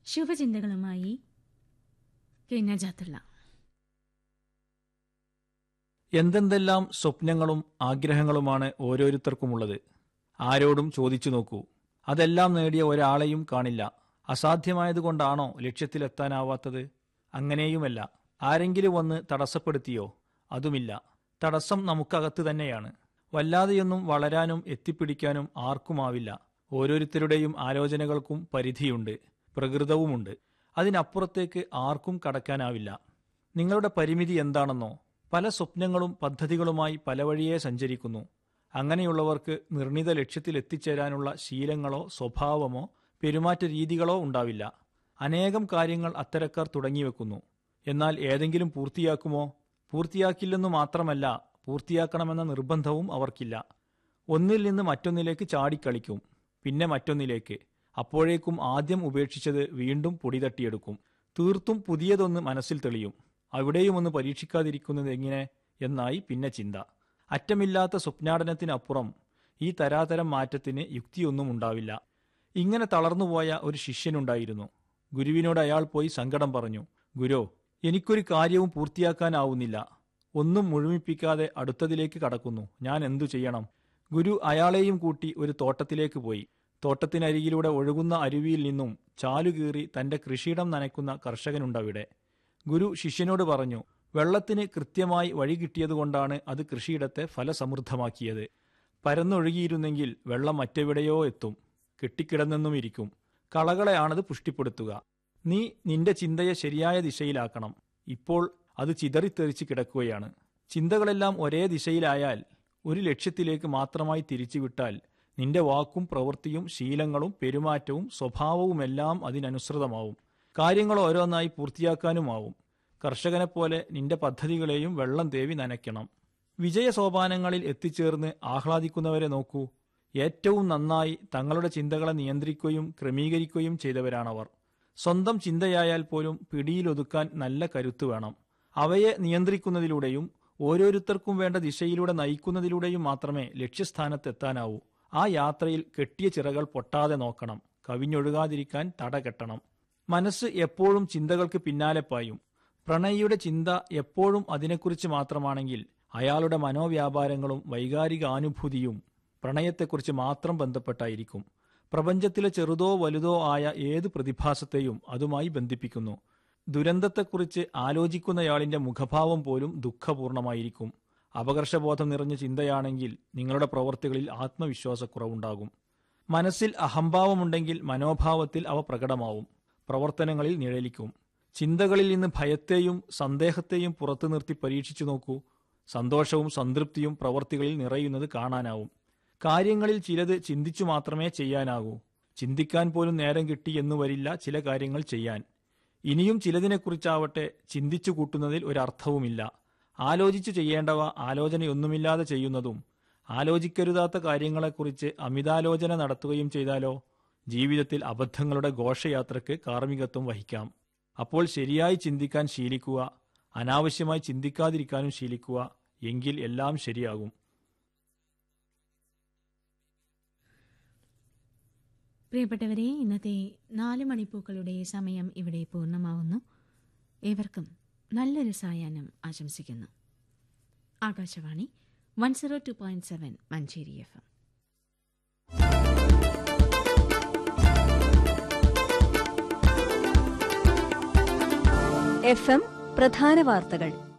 ശുഭചിന്തകളുമായി K നജാത്തുള്ള എന്തെന്തെല്ലാം സ്വപ്നങ്ങളും ആഗ്രഹങ്ങളുമാണ് ഓരോരുത്തർക്കുമുള്ളത് ആരോടും ചോദിച്ചു നോക്കൂ അതെല്ലാം നേടിയ ഒരാളെയും കാണില്ല അസാധ്യമായതുകൊണ്ടാണോ ലക്ഷ്യത്തിലെത്താനാവാത്തത് അങ്ങനെയുമല്ല ആരെങ്കിലും വന്ന് തടസ്സപ്പെടുത്തിയോ അതുമില്ല തടസ്സം നമുക്കകത്ത് തന്നെയാണ് വല്ലാതെയൊന്നും വളരാനും എത്തിപ്പിടിക്കാനും ആർക്കുമാവില്ല ഓരോരുത്തരുടെയും ആലോചനകൾക്കും പരിധിയുണ്ട് പ്രകൃതവുമുണ്ട് അതിനപ്പുറത്തേക്ക് ആർക്കും കടക്കാനാവില്ല നിങ്ങളുടെ പരിമിതി എന്താണെന്നോ പല സ്വപ്നങ്ങളും പദ്ധതികളുമായി പല വഴിയേ സഞ്ചരിക്കുന്നു അങ്ങനെയുള്ളവർക്ക് നിർണിത ലക്ഷ്യത്തിൽ എത്തിച്ചേരാനുള്ള ശീലങ്ങളോ സ്വഭാവമോ പെരുമാറ്റ രീതികളോ ഉണ്ടാവില്ല അനേകം കാര്യങ്ങൾ അത്തരക്കാർ തുടങ്ങിവെക്കുന്നു എന്നാൽ ഏതെങ്കിലും പൂർത്തിയാക്കുമോ പൂർത്തിയാക്കില്ലെന്നു മാത്രമല്ല പൂർത്തിയാക്കണമെന്ന നിർബന്ധവും അവർക്കില്ല ഒന്നിൽ നിന്ന് മറ്റൊന്നിലേക്ക് ചാടിക്കളിക്കും പിന്നെ മറ്റൊന്നിലേക്ക് അപ്പോഴേക്കും ആദ്യം ഉപേക്ഷിച്ചത് വീണ്ടും പൊടി തട്ടിയെടുക്കും തീർത്തും പുതിയതൊന്ന് മനസ്സിൽ തെളിയും അവിടെയും ഒന്ന് പരീക്ഷിക്കാതിരിക്കുന്നത് എങ്ങനെ എന്നായി പിന്നെ ചിന്ത അറ്റമില്ലാത്ത സ്വപ്നാടനത്തിനപ്പുറം ഈ തരാതരം മാറ്റത്തിന് യുക്തിയൊന്നും ഉണ്ടാവില്ല ഇങ്ങനെ തളർന്നുപോയ ഒരു ശിഷ്യനുണ്ടായിരുന്നു ഗുരുവിനോട് അയാൾ പോയി സങ്കടം പറഞ്ഞു ഗുരു എനിക്കൊരു കാര്യവും പൂർത്തിയാക്കാനാവുന്നില്ല ഒന്നും മുഴുമിപ്പിക്കാതെ അടുത്തതിലേക്ക് കടക്കുന്നു ഞാൻ എന്തു ചെയ്യണം ഗുരു അയാളെയും കൂട്ടി ഒരു തോട്ടത്തിലേക്ക് പോയി തോട്ടത്തിനരികിലൂടെ ഒഴുകുന്ന അരുവിയിൽ നിന്നും ചാലുകീറി തന്റെ കൃഷിയിടം നനയ്ക്കുന്ന കർഷകനുണ്ടവിടെ ഗുരു ശിഷ്യനോട് പറഞ്ഞു വെള്ളത്തിന് കൃത്യമായി വഴി കിട്ടിയതുകൊണ്ടാണ് അത് കൃഷിയിടത്തെ ഫലസമൃദ്ധമാക്കിയത് പരന്നൊഴുകിയിരുന്നെങ്കിൽ വെള്ളം മറ്റെവിടെയോ എത്തും കെട്ടിക്കിടന്നെന്നും ഇരിക്കും കളകളെയാണത് പുഷ്ടിപ്പെടുത്തുക നീ നിന്റെ ചിന്തയെ ശരിയായ ദിശയിലാക്കണം ഇപ്പോൾ അത് ചിതറിത്തെറിച്ച് കിടക്കുകയാണ് ചിന്തകളെല്ലാം ഒരേ ദിശയിലായാൽ ഒരു ലക്ഷ്യത്തിലേക്ക് മാത്രമായി തിരിച്ചുവിട്ടാൽ നിന്റെ വാക്കും പ്രവൃത്തിയും ശീലങ്ങളും പെരുമാറ്റവും സ്വഭാവവുമെല്ലാം അതിനനുസൃതമാവും കാര്യങ്ങൾ ഓരോന്നായി പൂർത്തിയാക്കാനുമാവും കർഷകനെപ്പോലെ നിന്റെ പദ്ധതികളെയും വെള്ളം തേവി നനയ്ക്കണം വിജയസോപാനങ്ങളിൽ എത്തിച്ചേർന്ന് ആഹ്ലാദിക്കുന്നവരെ നോക്കൂ ഏറ്റവും നന്നായി തങ്ങളുടെ ചിന്തകളെ നിയന്ത്രിക്കുകയും ക്രമീകരിക്കുകയും ചെയ്തവരാണവർ സ്വന്തം ചിന്തയായാൽ പോലും പിടിയിലൊതുക്കാൻ നല്ല കരുത്ത് വേണം അവയെ നിയന്ത്രിക്കുന്നതിലൂടെയും ഓരോരുത്തർക്കും വേണ്ട ദിശയിലൂടെ നയിക്കുന്നതിലൂടെയും മാത്രമേ ലക്ഷ്യസ്ഥാനത്തെത്താനാവൂ ആ യാത്രയിൽ കെട്ടിയ ചിറകൾ പൊട്ടാതെ നോക്കണം കവിഞ്ഞൊഴുകാതിരിക്കാൻ തടകെട്ടണം മനസ്സ് എപ്പോഴും ചിന്തകൾക്ക് പിന്നാലെ പായും പ്രണയിയുടെ ചിന്ത എപ്പോഴും അതിനെക്കുറിച്ച് മാത്രമാണെങ്കിൽ അയാളുടെ മനോവ്യാപാരങ്ങളും വൈകാരിക ആനുഭൂതിയും പ്രണയത്തെക്കുറിച്ച് മാത്രം ബന്ധപ്പെട്ടായിരിക്കും പ്രപഞ്ചത്തിലെ ചെറുതോ വലുതോ ആയ ഏത് പ്രതിഭാസത്തെയും അതുമായി ബന്ധിപ്പിക്കുന്നു ദുരന്തത്തെക്കുറിച്ച് ആലോചിക്കുന്നയാളിന്റെ മുഖഭാവം പോലും ദുഃഖപൂർണമായിരിക്കും അപകർഷബോധം നിറഞ്ഞ ചിന്തയാണെങ്കിൽ നിങ്ങളുടെ പ്രവർത്തികളിൽ ആത്മവിശ്വാസക്കുറവുണ്ടാകും മനസ്സിൽ അഹംഭാവമുണ്ടെങ്കിൽ മനോഭാവത്തിൽ അവ പ്രകടമാവും പ്രവർത്തനങ്ങളിൽ നിഴലിക്കും ചിന്തകളിൽ നിന്ന് ഭയത്തെയും സന്ദേഹത്തെയും പുറത്തു നിർത്തി പരീക്ഷിച്ചു നോക്കൂ സന്തോഷവും സംതൃപ്തിയും പ്രവർത്തികളിൽ നിറയുന്നത് കാണാനാവും കാര്യങ്ങളിൽ ചിലത് ചിന്തിച്ചു മാത്രമേ ചെയ്യാനാകൂ ചിന്തിക്കാൻ പോലും നേരം കിട്ടി എന്നു വരില്ല ചില കാര്യങ്ങൾ ചെയ്യാൻ ഇനിയും ചിലതിനെക്കുറിച്ചാവട്ടെ ചിന്തിച്ചു കൂട്ടുന്നതിൽ ഒരർത്ഥവുമില്ല ആലോചിച്ചു ചെയ്യേണ്ടവ ആലോചനയൊന്നുമില്ലാതെ ചെയ്യുന്നതും ആലോചിക്കരുതാത്ത കാര്യങ്ങളെക്കുറിച്ച് അമിതാലോചന നടത്തുകയും ചെയ്താലോ ജീവിതത്തിൽ അബദ്ധങ്ങളുടെ ഘോഷയാത്രയ്ക്ക് കാർമ്മികത്വം വഹിക്കാം അപ്പോൾ ശരിയായി ചിന്തിക്കാൻ ശീലിക്കുക അനാവശ്യമായി ചിന്തിക്കാതിരിക്കാനും ശീലിക്കുക എങ്കിൽ എല്ലാം ശരിയാകും പ്രിയപ്പെട്ടവരെ ഇന്നത്തെ നാല് മണിപ്പൂക്കളുടെ സമയം ഇവിടെ പൂർണ്ണമാവുന്നു ഏവർക്കും നല്ലൊരു സായാഹ്നം ആശംസിക്കുന്നു Akashvani one zero two point seven Manjeri F M F M പ്രധാന വാർത്തകൾ